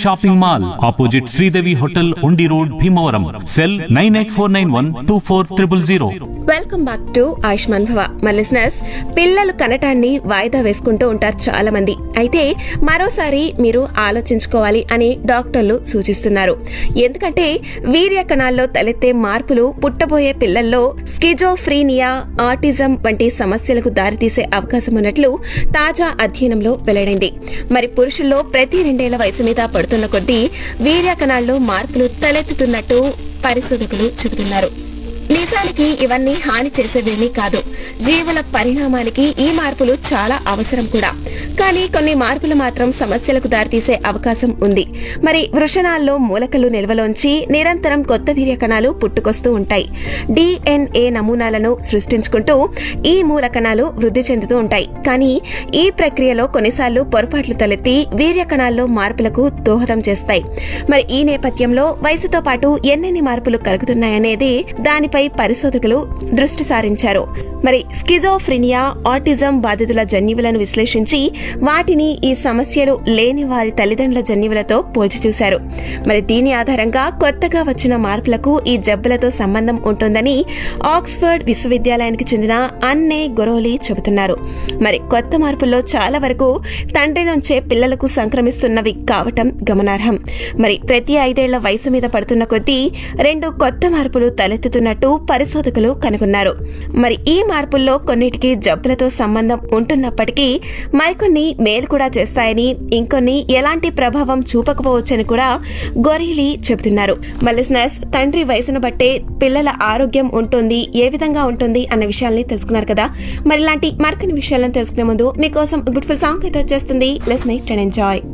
shopping mall opposite Sridevi hotel Undi road Bhimavaram cell nine eight four nine one two four triple zero welcome back to Ayushman Bhava మన listeners పిల్లలు కనటాన్ని వాయిదా వేసుకుంటూ ఉంటారు చాలా మంది అయితే మరోసారి మీరు ఆలోచించుకోవాలి అని డాక్టర్లు సూచిస్తున్నారు ఎందుకంటే వీర్య కణాల్లో తలెత్తే మార్పులు పుట్టబోయే పిల్లల్లో స్కిజోఫ్రీనియా ఆటిజం వంటి సమస్యలకు దారితీసే అవకాశం ఉన్నట్లు తాజా అధ్యయనంలో వెల్లడైంది మరి పురుషుల్లో ప్రతి రెండేళ్ల వయసు మీద పడుతున్న కొద్దీ వీర్య కణాల్లో మార్పులు తలెత్తుతున్నట్టు పరిశోధకులు చెబుతున్నారు నిజానికి ఇవన్నీ హాని చేసేవేమీ కాదు జీవుల పరిణామానికి ఈ మార్పులు చాలా అవసరం కూడా కానీ కొన్ని మార్పులు మాత్రం సమస్యలకు దారితీసే అవకాశం ఉంది మరి వృషణాల్లో మూలకలు నిల్వలోంచి నిరంతరం కొత్త వీర్య కణాలు పుట్టుకొస్తూ ఉంటాయి డిఎన్ఏ నమూనాలను సృష్టించుకుంటూ ఈ మూల కణాలు వృద్ధి చెందుతూ ఉంటాయి కానీ ఈ ప్రక్రియలో కొన్నిసార్లు పొరపాట్లు తలెత్తి వీర్య కణాల్లో మార్పులకు దోహదం చేస్తాయి మరి ఈ నేపథ్యంలో వయసుతో పాటు ఎన్నెన్ని మార్పులు కలుగుతున్నాయనేది దానిపై పరిశోధకులు దృష్టి సారించారు మరి స్కిజోఫ్రినియా ఆటిజం బాధితుల జన్యువులను విశ్లేషించి వాటిని ఈ సమస్యలు లేని వారి తల్లిదండ్రుల జన్యువులతో పోల్చి చూశారు మరి దీని ఆధారంగా కొత్తగా వచ్చిన మార్పులకు ఈ జబ్బులతో సంబంధం ఉంటుందని ఆక్స్ఫర్డ్ విశ్వవిద్యాలయానికి చెందిన అన్నే గొరోలి చెబుతున్నారు మరి కొత్త మార్పుల్లో చాలా వరకు తండ్రి నుంచే పిల్లలకు సంక్రమిస్తున్నవి కావటం గమనార్హం మరి ప్రతి ఐదేళ్ల వయసు మీద పడుతున్న కొద్దీ రెండు కొత్త మార్పులు తలెత్తుతున్నట్టు పరిశోధకులు కనుగొన్నారు మరి ఈ మార్పుల్లో కొన్నిటికి జబ్బులతో సంబంధం ఉంటున్నప్పటికీ మరికొన్ని మేలు కూడా చేస్తాయని ఇంకొన్ని ఎలాంటి ప్రభావం చూపకపోవచ్చని కూడా గొరీలి చెబుతున్నారు మలిస్నస్ తండ్రి వయసును బట్టే పిల్లల ఆరోగ్యం ఉంటుంది ఏ విధంగా ఉంటుంది అన్న విషయాల్ని తెలుసుకున్నారు కదా మరి ఇలాంటి మరికొన్ని విషయాలను తెలుసుకునే ముందు మీకోసం బ్యూటిఫుల్ సాంగ్ అయితే వచ్చేస్తుంది లెస్ నైట్ అండ్ ఎంజాయ్